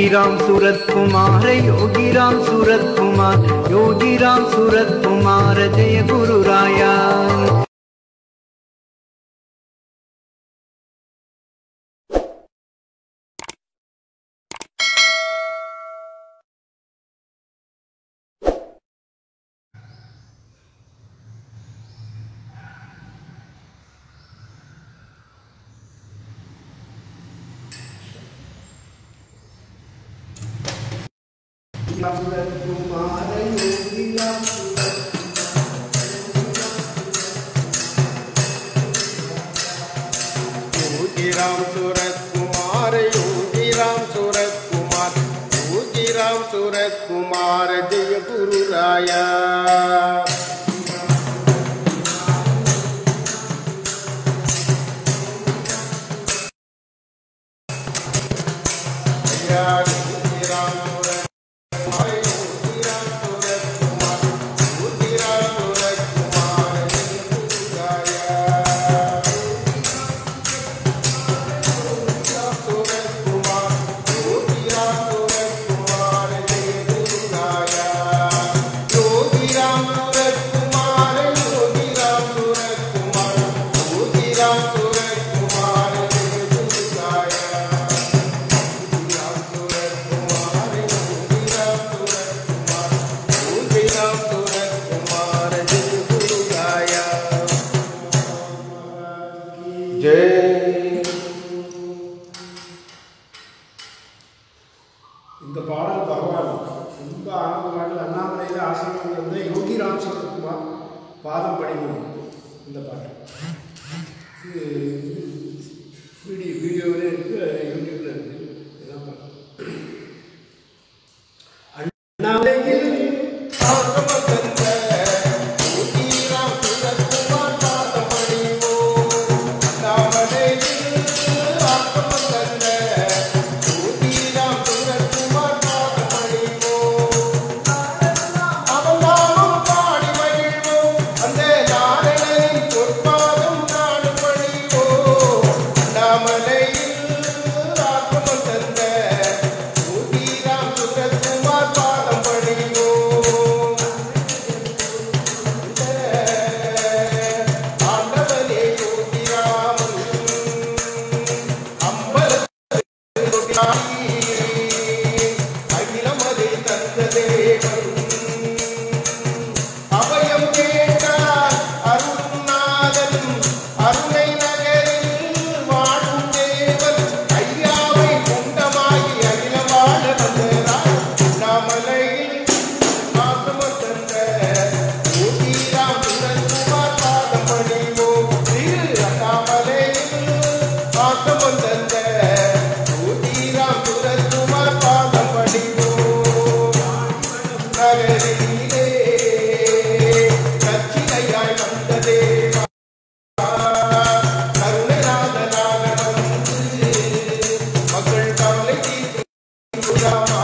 योगीराम सूरत कुमार योगीराम सूरत कुमार योगीराम सूरत कुमार जय गुरु राया योगीराम सूरत कुमार योगीराम सूरत कुमार योगीराम सूरत कुमार जय गुरु राया योगीराम सूरत कुमार योगीराम सूरत कुमार योगीराम सूरत कुमार जय गुरु राया सूरज कुमार योगीराम सूरज कुमार जय गुरु राया योगीराम सूरज कुमार योगीराम सूरज कुमार योगीराम सूरज कुमार जय गुरु राया योगीराम सूरज कुमार योगीराम सूरज कुमार योगीराम सूरज कुमार जय गुरु राया जय இந்த பாடல் பகவான் ரொம்ப ஆனந்தமாக அண்ணாமலையில் ஆசிரியர் வந்து யோகிராம் சரத்குமார் பாதம் படிக்கணும் இந்த பாட்டு இது வீடியோ வீடியோவிலே இருக்கு யூடியூப்ல இருக்கு இதெல்லாம் பாட்டு அண்ணாமலையில் பாதம் படிவோம் ஆண்டவனே யோகிராமன் அம்பலத்தில் அகிலமதை தந்த தேவன் அபயம் கேட்டார் அருணாதன் அருணை நகரில் வாழும் தேவன் ஐயாவை குண்டமாகி அகிலவாழ வந்தார் அண்ணாமலையில் மாத்தம தந்த யோகிராம் சுரத்குமார் பாதம் பணிவோம் திரு அண்ணாமலையில் மாத்தம தந்த யோகிராம் சுரத்குமார் பாதம் பணிவோம் நகரிலே கச்சிலையாய் வந்த தேவா கருணைநாதனாக வந்து மக்கள் கவலை தீர்த்து ராமா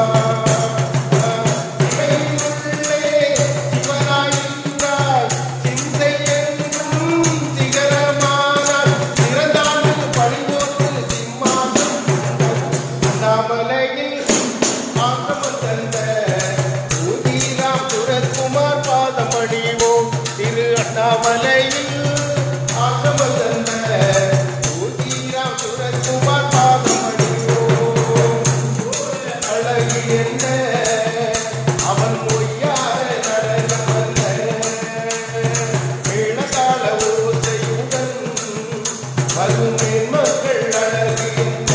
அண்ணாமலையில் ஆசிரமம் தந்த யோகிராம் சுரத்குமார் பாதம் அடிவோம் அழகு என்ன அவன் மொய்யார நடனம் அல்ல மேளதாள ஓசையுடன் வரும் மக்கள் அழகு என்ன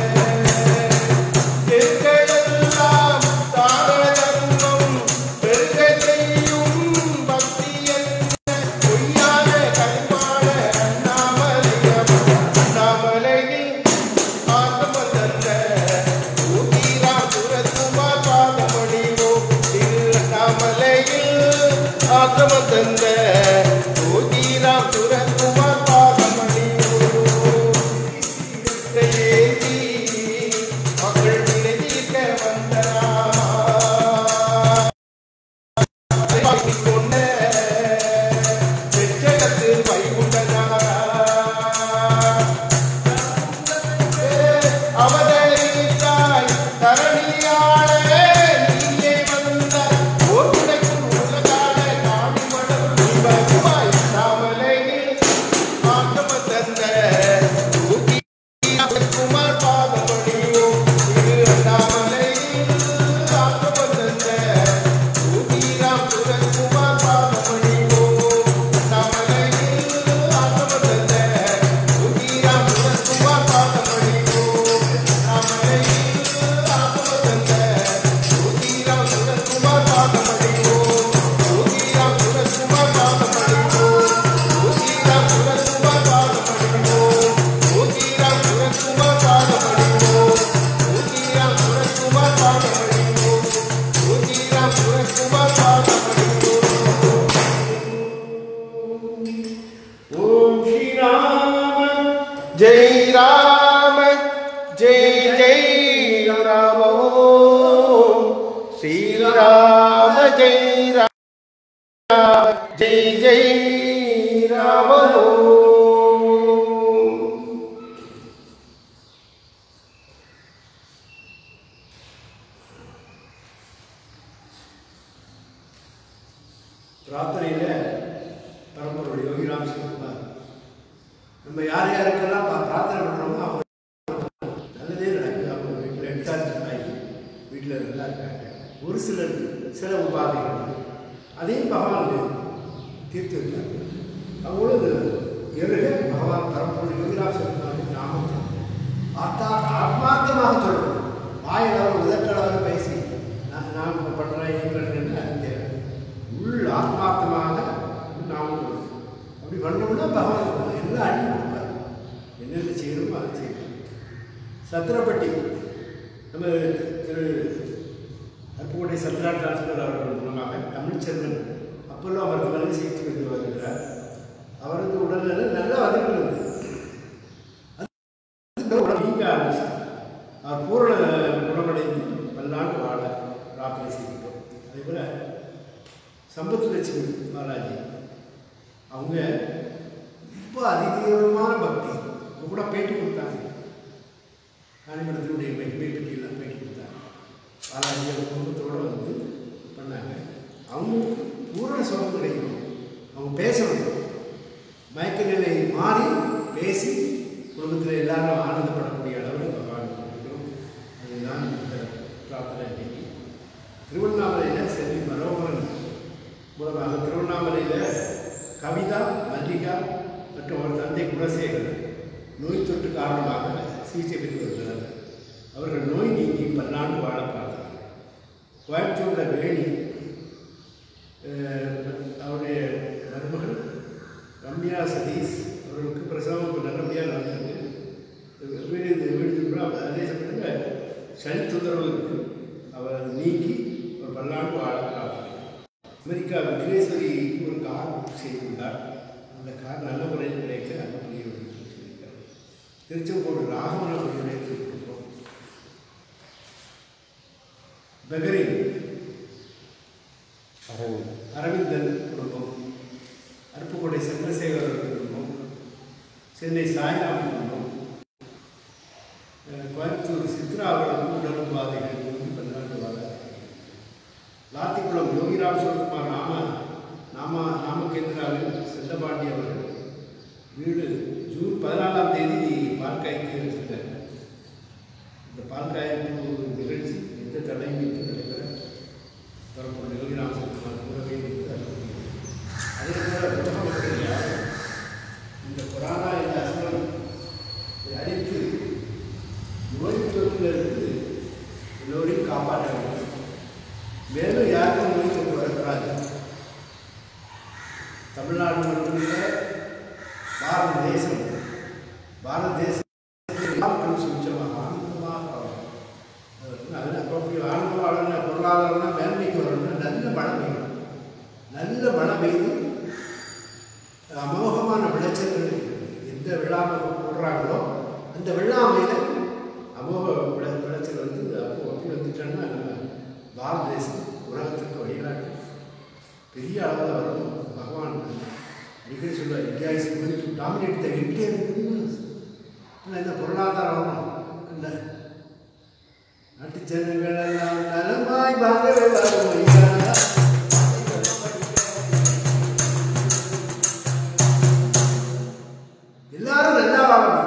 தெற்களெல்லாம் தான தர்மம் பெருக செய்யும் பக்தி என்ன பொய்யான கண்பாட அண்ணாமலையம் அண்ணாமலையில் ஆத்தம தந்த யோகிராம் சுரத்குமார் பாதமணிவோம் திரு அண்ணாமலையில் ஆத்தம தந்த யோகிராம் சுரத்குமார் பாதமணிவோம் ஏந்தி மக்கள் வினை தீர்க்க வந்தராமா கொண்ட வெற்றகத்து வைகுண்டனாரா அவதரித்தாய் தர ஜெய் ஜெய் ராம ஓம். பிரார்த்தனையில பரம்பொருள் யோகிராம் சிவகுமார் நம்ம யார் யாருக்கெல்லாம் பா- பிரார்த்தனை பண்றோமோ அவங்க நல்லதே நடக்குது அவங்க வீட்டில் எட்டாச்சு ஆகி வீட்டில் நல்லா இருக்காங்க ஒரு சிலர் சில உபாதைகள் அதையும் பகவான் தீர்த்து வைத்தாங்க அவங்களும் எழுக பகவான் பரம்பொருள் யோகிராம் சிவகுமார் நாமத்தை ஆத்தா ஆத்மார்த்தமாக சொல்லணும் வாயில் உதட்டளவு பேசி நான் நான் இப்போ பண்ணுறேன் இது பண்ணுறேன்னு அது தேவை உள் ஆத்மார்த்தமாக நாம் சொல்லணும் அப்படி பண்ணோம்னா பகவான் எல்லாம் அள்ளி கொடுப்பார் என்னென்ன செய்யணுமோ அதை செய்யணும் சத்திரப்பட்டி நம்ம திரு அற்புடைய சத்ரா டிரான்ஸ்பர் அவர்கள் மூலமாக தமிழ்ச்செல்வன் அப்பல்லோ மருத்துவமனை சிகிச்சை பெற்று வருகிறார் அவரது உடல்நிலை நல்ல அதிர்வு நீங்க ஆரம்பிச்சார் அவர் பூரண குணமடைந்து பல்லாண்டு வாழ பிரார்த்தனை செய்கிறோம் அதே போல சம்பத் லட்சுமி பாலாஜி அவங்க ரொம்ப அதிதீவிரமான பக்தி அவங்க கூட பேட்டி கொடுத்தாங்க காணிமடத்தினுடைய மகிமை பற்றியெல்லாம் பேட்டி கொடுத்தாங்க பாலாஜி அவங்க குடும்பத்தோடு வந்து பண்ணாங்க அவங்க பூரண சுகம் கிடைக்கும் அவங்க பேசணும் மயக்க நிலை மாறி பேசி குடும்பத்தில் எல்லாரும் ஆனந்தப்படக்கூடிய அளவில் பகவான் கொடுக்கிறோம் அதுதான் இந்த பிரார்த்தனை இன்னைக்கு திருவண்ணாமலையில் செல்வி மனோகரன் மூலமாக திருவண்ணாமலையில் கவிதா மல்லிகா மற்றும் அவர் தந்தை குணசேகர் நோய் தொற்று காரணமாக சிகிச்சை பெற்று வருகிறார் அவர்கள் நோய் நீங்கி பல்லாண்டு வாழ பார்த்தார் கோயம்புத்தூரில் வேணி அஹ், அவருடைய மருமகள் ரம்யா சதீஷ் அவர்களுக்கு பிரசவம் நல்லபடியாக நடந்திருக்கு வீடு வீடு திரும்ப அதே சமயத்தில் சனி தொந்தரவு இருக்கு அவர் அதை நீக்கி ஒரு பல்லாண்டு வாழ அமெரிக்கா விக்னேஸ்வரி ஒரு கார் புக் செய்திருந்தார் அந்த கார் நல்ல முறையில் கிடைக்க நல்ல புரிய சொல்லியிருக்கார் திருச்செங்கோடு ராகவன் அவர்களுடைய திருக்குறோம் பெகரின் அரவிந்தன் குடும்பம் அருப்புக்கோட்டை சந்திரசேகர் குடும்பம் சென்னை சாய்ராம் குடும்பம் அஹ் கோயம்புத்தூர் சித்ரா அவர்களுக்கு உடல் உபாதைகள் வந்து பன்னாண்டு வாழ லாத்திக்குளம் யோகிராம் சிவகுமார் நாம நாம நாமகேந்திராவில் செல்லபாண்டி அவர்கள் வீடு ஜூன் பதினாலாம் தேதி பால்காய்க்கு வச்சிருக்காங்க இந்த பால்காய்ப்பு நிகழ்ச்சி எந்த தடையும் இன்றி நடைபெற தரப்போம் யோகிராம் சிவகுமார் கூடவே இருந்து அனுப்புகிறேன். அதே போல உலக மக்கள் யாரும் இந்த கொரோனா என்ற அசுரம் இதை அழித்து நோய் தொற்றிலிருந்து எல்லோரையும் காப்பாற்ற வேண்டும் மேலும் யாருக்கும் நோய் தொற்று வரக்கூடாது தமிழ்நாடு மட்டுமில்லை பாரத தேசம் பாரத தேசம் சுச்சமாக ஆனந்தமாக வாழணும். அது அப்படி ஆனந்தம் வாழணும் பொருளாதாரம்னா மேன்மைக்கு வரணும்னா நல்ல மழை பெய்யணும் நல்ல மழை பெய்து அமோகமான விளைச்சல்கள் எந்த வெள்ளாமை போடுறாங்களோ அந்த வெள்ளாமையில் அமோக விளை விளைச்சல் வந்து அப்போ அப்படி வந்துட்டோன்னா நம்ம பாரத தேசம் உலகத்துக்கு வழிகாட்டும் பெரிய அளவில் வரணும் பகவான் அடிக்கடி சொல்லுவார் India is going to dominate the Indian ஆனால் இந்த பொருளாதாரம் வரணும் இல்லை நாட்டு ஜனங்கள் எல்லாம் நலமாய் வாழவே வரும் ஐயா. எல்லாரும் நல்லா வாழணும்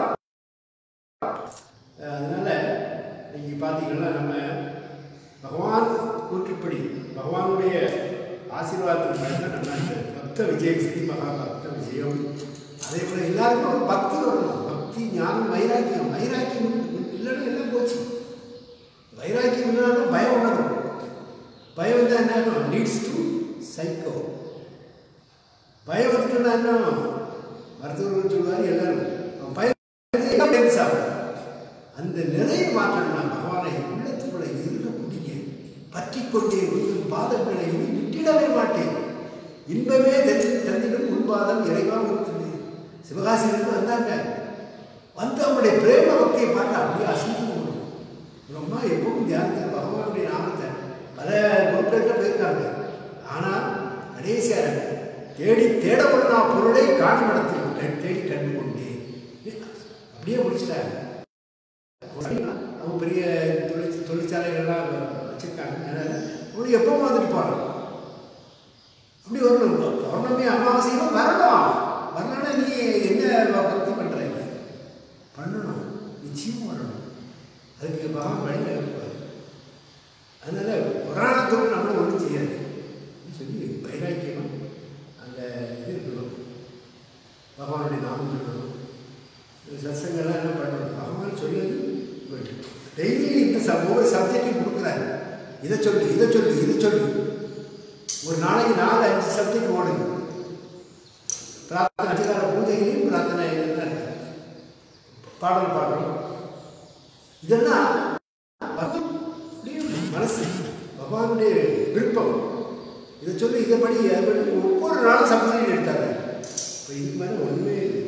அஹ் அதனால நீங்க பார்த்தீங்கன்னா நம்ம பகவான் கூற்றுப்படி பகவானுடைய ஆசீர்வாதத்தின் நம்ம இந்த பக்த விஜயம் ஸ்ரீ மகா பக்த விஜயம் அதே போல எல்லாருக்கும் ஒரு பக்தி வரணும் பக்தி ஞானம் வைராக்கியம் வைராக்கியம் இல்லைன்னா எல்லாம் போச்சு வைராக்கியம் இல்லைனாலும் பயம் உணரும் பயம் வந்தால் என்ன நீட்ஸ் டு சைக்கோ பயம் வந்துட்டுனா என்ன மருத்துவர்கள் சொல்வார் எல்லாரும் அவன் பயம் எல்லாம் பேர் சாப்பிடும் அந்த நிறைய மாற்றம்னா பகவானை உள்ளத்துக்குள்ள இருக்க பிடிங்க பற்றி கொண்டே உங்கள் பாதங்களை இனி விட்டிடவே மாட்டேன் இன்பமே தந்தி தந்திடும் உன்பாதம் இறைவா இருக்குது சிவகாசியிலிருந்து வந்தாங்க வந்து அவங்களுடைய பிரேம பக்தியை பார்த்து அப்படியே அசைந்து போகணும் ரொம்ப எப்பவும் தியானத்தில் பகவானுடைய நாமத்தை பல குருக்கள் போயிருக்காங்க ஆனால் கடைசியாக தேடி தேடப்படா பொருளை காணுமிடத்தில் விட்டேன் தேடி கண்டு கொண்டேன் அப்படியே முடிச்சிட்டாங்க அவங்க பெரிய தொழிற்சி தொழிற்சாலைகள்லாம் வச்சுருக்காங்க அதனால் அவங்க எப்பவும் வந்துட்டு போகிறாங்க அப்படி வரணும் பௌர்ணமி அமாவாசையும் வரணும் வரலன்னா நீ என்ன பக்தி பண்ணுறீங்க பண்ணணும் நிச்சயம் வரணும் அதுக்கு பகவான் வழி இருப்பார் அதனால் புராணத்தோடு நம்மளை ஒன்றும் செய்யாது அப்படின்னு சொல்லி வைராக்கியமாக அந்த இது இருக்கணும் பகவானுடைய நாமம் சொல்லணும் சத்சங்கெல்லாம் என்ன பண்ணணும் பகவான் சொல்லியது டெய்லி இந்த ச ஒவ்வொரு சப்ஜெக்டையும் கொடுக்குறாரு இதை சொல்லு இதை சொல்லு இதை சொல்லு ஒரு நாளைக்கு நாலு அஞ்சு சப்ஜெக்ட் ஓடுது பிரார்த்தனை அஞ்சகால பூஜையிலையும் பிரார்த்தனை இதுதான் இருக்கு. பாடல் பாடணும் இதெல்லாம் பகவான் மனசு பகவானுடைய விருப்பம் இதை சொல்லி இதை படி அதை படி ஒவ்வொரு நாளும் சப்ஜெக்ட் எடுத்தாங்க இப்போ இதுக்கு மேலே ஒன்றுமே இல்லை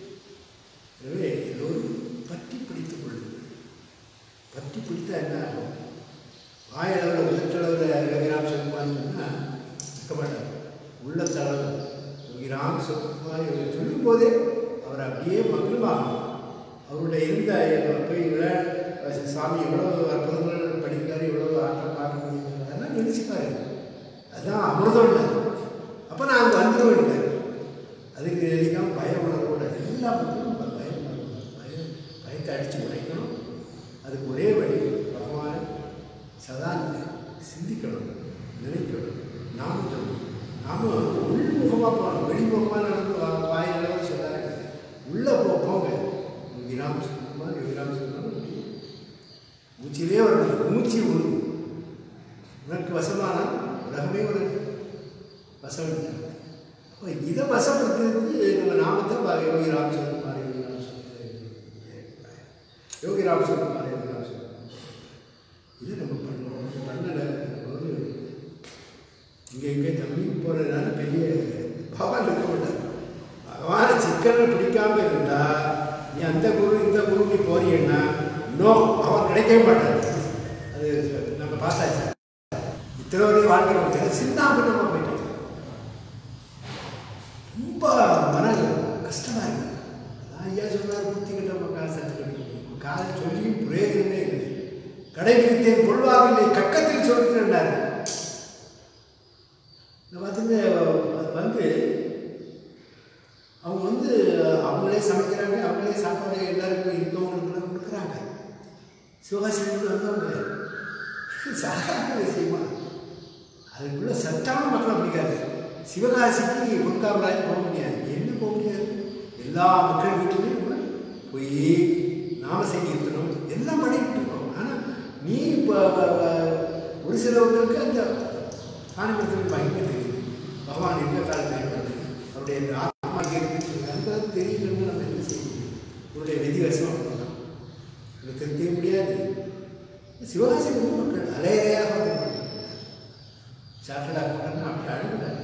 எனவே எல்லோரும் பற்றி பிடித்துக் கொள்ளுங்கள் பற்றி பிடித்தா என்ன ஆகும் வாயளவில் உதட்டளவில் ரவிராம் சொல்லுவான்னு சொன்னால் இருக்க மாட்டார் உள்ளத்தளவு ரவிராம் சொல்லுவார் இவர் சொல்லும் போதே அவர் அப்படியே மகிழ்வாகும் அவருடைய இருந்த போய் விளையாட சாமி எவ்வளோ அற்புதங்கள் படிக்கிறாரு எவ்வளோ ஆட்டம் பாட முடியும் அதெல்லாம் நினைச்சுப்பாரு அதுதான் அமிர்தம் இல்லை அப்போ நான் அங்கே வந்துடுவேன் அதுக்கு எதுக்காக பயம் உணர்வோட எல்லா மக்களும் பயம் உணர்வு. பயம் பயத்தை அடித்து உடைக்கணும் அதுக்கு ஒரே வழி பகவானை சதா சிந்திக்கணும் நினைக்கணும் நாம நாம உள்முகமாக போகணும் வெளிமுகமாக நடந்து வா- வாயிலாக சொல்லாங்க உள்ளே போ போங்க யோகிராம் சுகுமார் யோகிராம் சுகுமார் மூச்சிலே வரணும் மூச்சு உள் உனக்கு வசமானால் உலகமே உனக்கு வசம் அப்போ இதை வசப்படுத்துறதுக்கு நம்ம நாமத்தை பா- யோகி ராம் சொல்லுமார் யோகி ராம் சொல்லுமார் யோகி ராம் சொல்லுமார் யோகி ராம் சொல்லுமார் இதை நம்ம பண்ணணும் பண்ணலை ஒரு இங்கே இங்கே தம்பி போகிறதுனால பெரிய பகவான் இருக்க மாட்டார் பகவானை சிக்கனை பிடிக்காம இருந்தா நீ அந்த குரு இந்த குரு நீ போறீங்கன்னா நோ அவன் கிடைக்கவே மாட்டார் அது நம்ம பார்த்தாச்சு இத்தனை வரையும் வாழ்க்கை வந்து சின்னாபின்னமாக போயிட்டாங்க ரொம்ப மன கஷ்டமா இருக்கு அதான் ஐயா சொன்னார் புத்தி கிட்ட மக்கள் சத்து கட்டு காலை சொல்லியும் பிரயோஜனமே இல்லை கடைபிடித்தேன் கொள்வாவில்லை கக்கத்தில் சொல்கிறேன்னாரு இந்த பார்த்துங்க வந்து அவங்க வந்து அவங்களே சமைக்கிறாங்க அவங்களே சாப்பாடு எல்லாருக்கும் இருக்கவங்களுக்குலாம் கொடுக்குறாங்க சிவகாசிலேருந்து வந்தவங்க இது சாதாரண விஷயமா அதுக்குள்ள சத்தான மக்கள் பிடிக்காது சிவகாசிக்கு பொன்காமராஜ் போக முடியாது என்ன போக முடியாது எல்லா மக்கள் வீட்டுலையும் நம்ம போய் நாம சங்கீர்த்தனம் எல்லாம் பண்ணிக்கிட்டு இருக்கோம் ஆனால் நீ இப்போ ஒரு சிலவங்களுக்கு அந்த ஆனந்தத்தின் மகிமை தெரியுது பகவான் எந்த காலத்தில் இருக்காரு அவருடைய அந்த ஆத்மா கேட்டு அந்த தெரியலன்னு நம்ம என்ன செய்ய முடியும் உன்னுடைய விதிவசம் அப்படிதான் எனக்கு திருத்தவே முடியாது சிவகாசி மக்கள் அலையறையாக சாக்கடா கூட்டம்னா அப்படி அழுகுறாங்க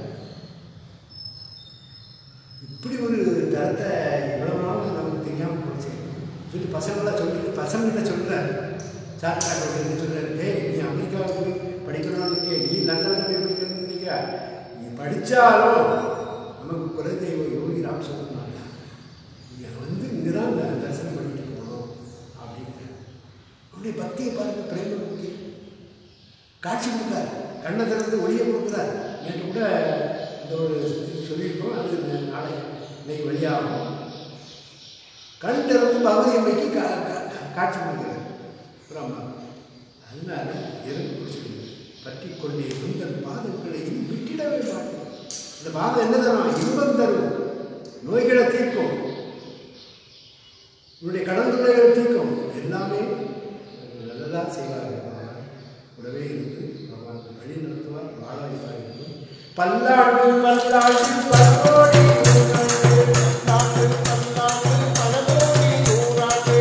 இப்படி ஒரு தரத்தை இவ்வளவு நாள் நமக்கு தெரியாமல் போச்சு சொல்லி பசங்களாம் சொல்லிட்டு பசங்கிட்ட சொல்கிறேன் சாக்கடா கூட்டம் சொல்கிறேன் டேய் நீ அமெரிக்காவுக்கு போய் படிக்கணும்னு இருக்கே நீ லண்டனில் போய் படிக்கணும்னு இருக்கா நீ படித்தாலும் நமக்கு குலதெய்வம் யோகி ராம் சொன்னாங்க நீ வந்து இங்கே தான் தரிசனம் பண்ணிட்டு போகணும் அப்படின்னு உன்னுடைய பக்தியை பாருங்க பிரேம பக்தி காட்சி கொடுத்தார் கண்ணை திறந்து ஒளியை கொடுக்குறார் நேற்று கூட இந்த ஒரு இது சொல்லியிருக்கோம் அது நாளை இன்னைக்கு வெளியாகும் கண் திறந்து பகவதி அம்மைக்கு கா கா- காட்சி கொடுக்குறார் பிரம்மா அதனால இறந்து பிடிச்சிருக்கு பற்றி கொண்டே சுந்தர் பாதங்களை இனி விட்டிடவே மாட்டோம் இந்த பாதம் என்ன தரும் இன்பம் தரும் நோய்களை தீர்க்கும் உன்னுடைய கடன் தொல்லைகளை தீர்க்கும் எல்லாமே நல்லதாக செய்வார்கள் பகவான். கூடவே இருந்து பகவான் வழி நடத்துவார் வாழ வைப்பார் என்றும் பல்லாண்டு பல்லாண்டு பல்லோடி நாட்டு பல்லாண்டு பல கோடி நூறாண்டு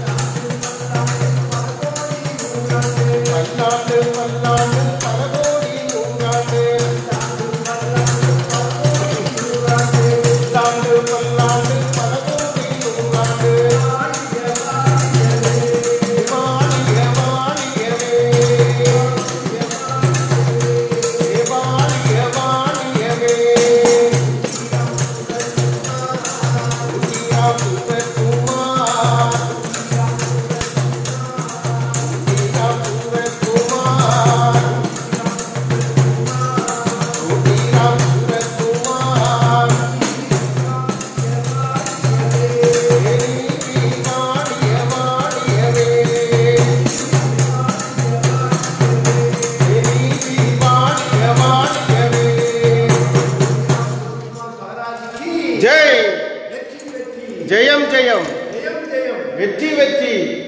பல்லாண்டு பல்லாண்டு பல கோடி நூறாண்டு பல்லாண்டு பல்லாண்டு பல கோடி நூறாண்டு வாணிய வாணியவே வாணிய வாணியவே ஜெயம் ஜெயம் ஜெயம் ஜெயம் வெற்றி வெற்றி